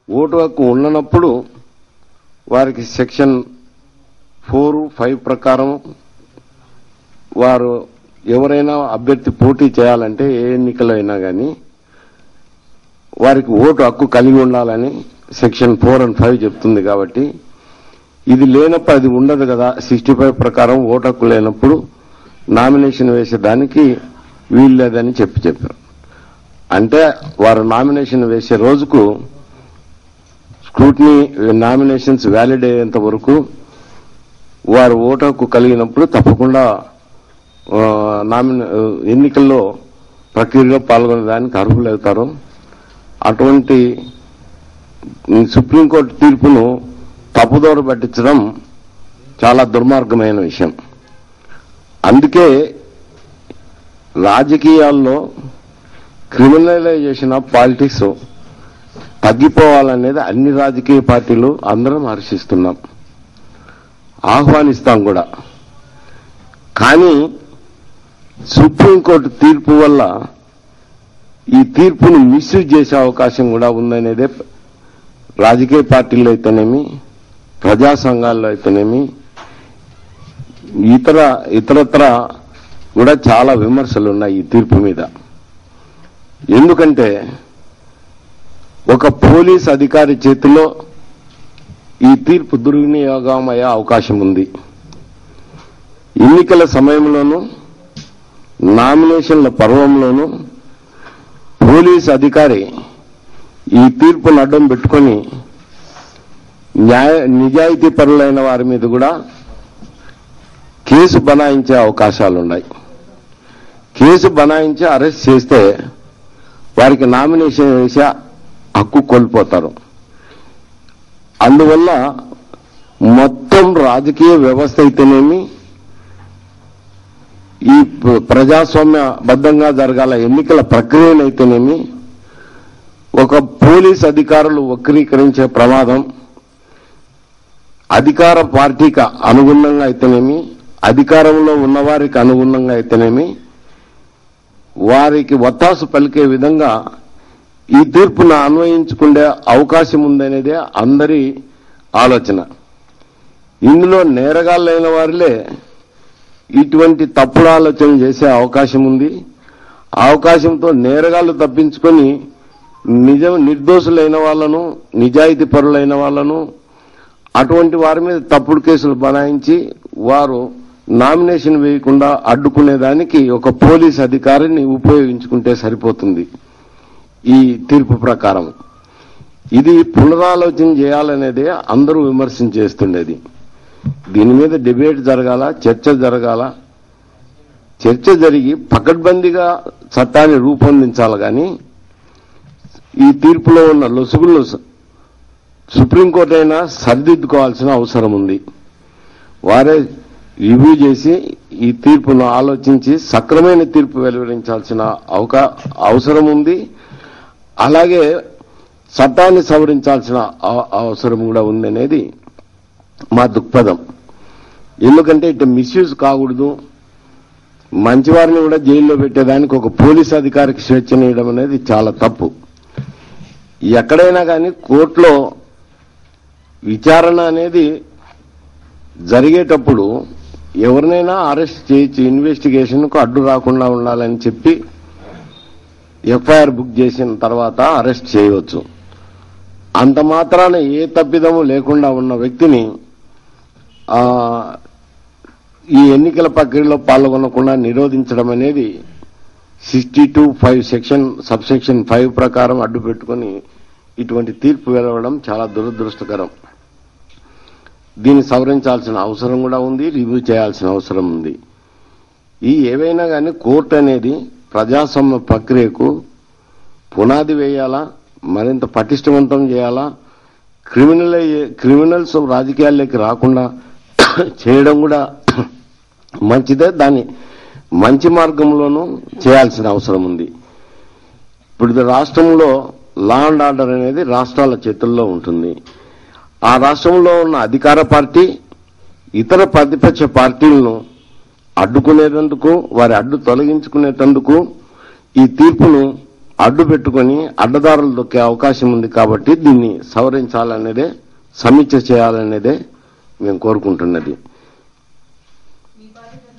vote హక్కు ఉండనప్పుడు వారికి section four five ప్రకారం వారు ఎవరైనా అభ్యర్థి పోటీ చేయాలంటే ఏ ఎన్నికలో అయినా కానీ వారికి ఓటు హక్కు కలిగి ఉండాలని సెక్షన్ ఫోర్ అండ్ ఫైవ్ చెప్తుంది కాబట్టి ఇది లేనప్పుడు అది ఉండదు కదా సిక్స్టీ ఫైవ్ ప్రకారం ఓటు హక్కు లేనప్పుడు నామినేషన్ వేసేదానికి వీలు లేదని చెప్పి చెప్పారు అంటే వారు నామినేషన్ వేసే రోజుకు స్క్రూటినీ నామినేషన్స్ వ్యాలిడ్ అయ్యేంత వరకు వారు ఓటు హక్కు కలిగినప్పుడు తప్పకుండా ఆ, నామినే ఎన్నికల్లో ప్రక్రియలో పాల్గొనేదానికి అర్హులు అవుతారు అటువంటి సుప్రీంకోర్టు తీర్పును తప్పుదోవ పట్టించడం చాలా దుర్మార్గమైన విషయం అందుకే రాజకీయాల్లో క్రిమినలైజేషన్ ఆఫ్ పాలిటిక్స్ తగ్గిపోవాలనేది అన్ని రాజకీయ పార్టీలు అందరం హర్షిస్తున్నాం ఆహ్వానిస్తాం కూడా కానీ సుప్రీంకోర్టు తీర్పు వల్ల ఈ తీర్పును మిస్యూజ్ చేసే అవకాశం కూడా ఉందనేదే రాజకీయ పార్టీల్లో అయితేనేమి ప్రజా సంఘాల్లో అయితేనేమి ఇతర ఇతరత్ర కూడా చాలా విమర్శలు ఉన్నాయి ఈ తీర్పు మీద ఎందుకంటే ఒక పోలీస్ అధికారి చేతిలో ఈ తీర్పు దుర్వినియోగం అయ్యే అవకాశం ఉంది ఎన్నికల సమయంలోనూ నామినేషన్ల పర్వంలోనూ పోలీస్ అధికారి ఈ తీర్పును అడ్డం పెట్టుకొని న్యాయ నిజాయితీ పరులైన వారి మీద కూడా కేసు బనాయించే అవకాశాలు ఉన్నాయి కేసు బనాయించి అరెస్ట్ చేస్తే వారికి నామినేషన్ వేసే హక్కు కోల్పోతారు అందువల్ల మొత్తం రాజకీయ వ్యవస్థ అయితేనేమి ఈ ప్ర- ప్రజాస్వామ్యబద్ధంగా జరగాల ఎన్నికల ప్రక్రియనైతేనేమి ఒక పోలీస్ అధికారులు వక్రీకరించే ప్రమాదం అధికార పార్టీకి అనుగుణంగా అయితేనేమి అధికారంలో ఉన్నవారికి అనుగుణంగా అయితేనేమి వారికి ఒత్తాసు పలికే విధంగా ఈ తీర్పును అన్వయించుకునే అవకాశం ఉందనేదే అందరి ఆలోచన ఇందులో నేరగాళ్ళైన వారిలే ఇటువంటి తప్పుడు ఆలోచన చేసే అవకాశం ఉంది ఆ అవకాశంతో నేరగాళ్లు తప్పించుకొని నిజం నిర్దోషులైన వాళ్ళను నిజాయితీ పరులైన వాళ్ళను అటువంటి వారి మీద తప్పుడు కేసులు బనాయించి వారు నామినేషన్ వేయకుండా అడ్డుకునేదానికి ఒక పోలీస్ అధికారిని ఉపయోగించుకుంటే సరిపోతుంది ఈ తీర్పు ప్రకారం ఇది పునరాలోచన చేయాలనేదే అందరూ విమర్శన చేస్తుండేది దీని మీద డిబేట్ జరగాల చర్చ జరగాల చర్చ జరిగి పకడ్బందీగా చట్టాన్ని రూపొందించాలి కానీ ఈ తీర్పులో ఉన్న లొసుగులు సుప్రీంకోర్టు అయినా సరిదిద్దుకోవాల్సిన అవసరం ఉంది వారే రివ్యూ చేసి ఈ తీర్పును ఆలోచించి సక్రమైన తీర్పు వెలువరించాల్సిన అవకా అవసరం ఉంది అలాగే చట్టాన్ని సవరించాల్సిన అవ- అవసరం కూడా ఉంది అనేది మా దృక్పథం ఎందుకంటే ఇటు మిస్యూజ్ కాకూడదు మంచివారిని కూడా జైల్లో పెట్టేదానికి ఒక పోలీస్ అధికారికి స్వేచ్ఛనీయడం అనేది చాలా తప్పు ఎక్కడైనా కానీ కోర్టులో విచారణ అనేది జరిగేటప్పుడు ఎవరినైనా అరెస్ట్ చేయొచ్చు ఇన్వెస్టిగేషన్కు అడ్డు రాకుండా ఉండాలని చెప్పి ఎఫ్ఐఆర్ బుక్ చేసిన తర్వాత అరెస్ట్ చేయవచ్చు అంత మాత్రాన ఏ తప్పిదము లేకుండా ఉన్న వ్యక్తిని ఆ, ఈ ఎన్నికల ప్రక్రియలో పాల్గొనకుండా నిరోధించడం అనేది sixty two five section sub section five ప్రకారం అడ్డు పెట్టుకుని ఇటువంటి తీర్పు వెలవడం చాలా దురదృష్టకరం దీన్ని సవరించాల్సిన అవసరం కూడా ఉంది రివ్యూ చేయాల్సిన అవసరం ఉంది ఈ ఏవైనా కానీ కోర్టు అనేది ప్రజాస్వామ్య ప్రక్రియకు పునాది వేయాలా మరింత పటిష్టవంతం చేయాలా క్రిమినల్ క్రిమినల్స్ రాజకీయాల్లోకి రాకుండా చేయడం కూడా మంచిదే దాన్ని మంచి మార్గంలోనూ చేయాల్సిన అవసరం ఉంది ఇప్పుడు ఇది రాష్ట్రంలో లా అండ్ ఆర్డర్ అనేది రాష్ట్రాల చేతుల్లో ఉంటుంది ఆ రాష్ట్రంలో ఉన్న అధికార పార్టీ ఇతర ప్రతిపక్ష పార్టీలను అడ్డుకునేటందుకు వారి అడ్డు తొలగించుకునేటందుకు ఈ తీర్పును అడ్డు పెట్టుకొని అడ్డదారులు దొక్కే అవకాశం ఉంది కాబట్టి దీన్ని సవరించాలనేదే సమీక్ష చేయాలనేదే మేము కోరుకుంటున్నది మీ బాధ్యత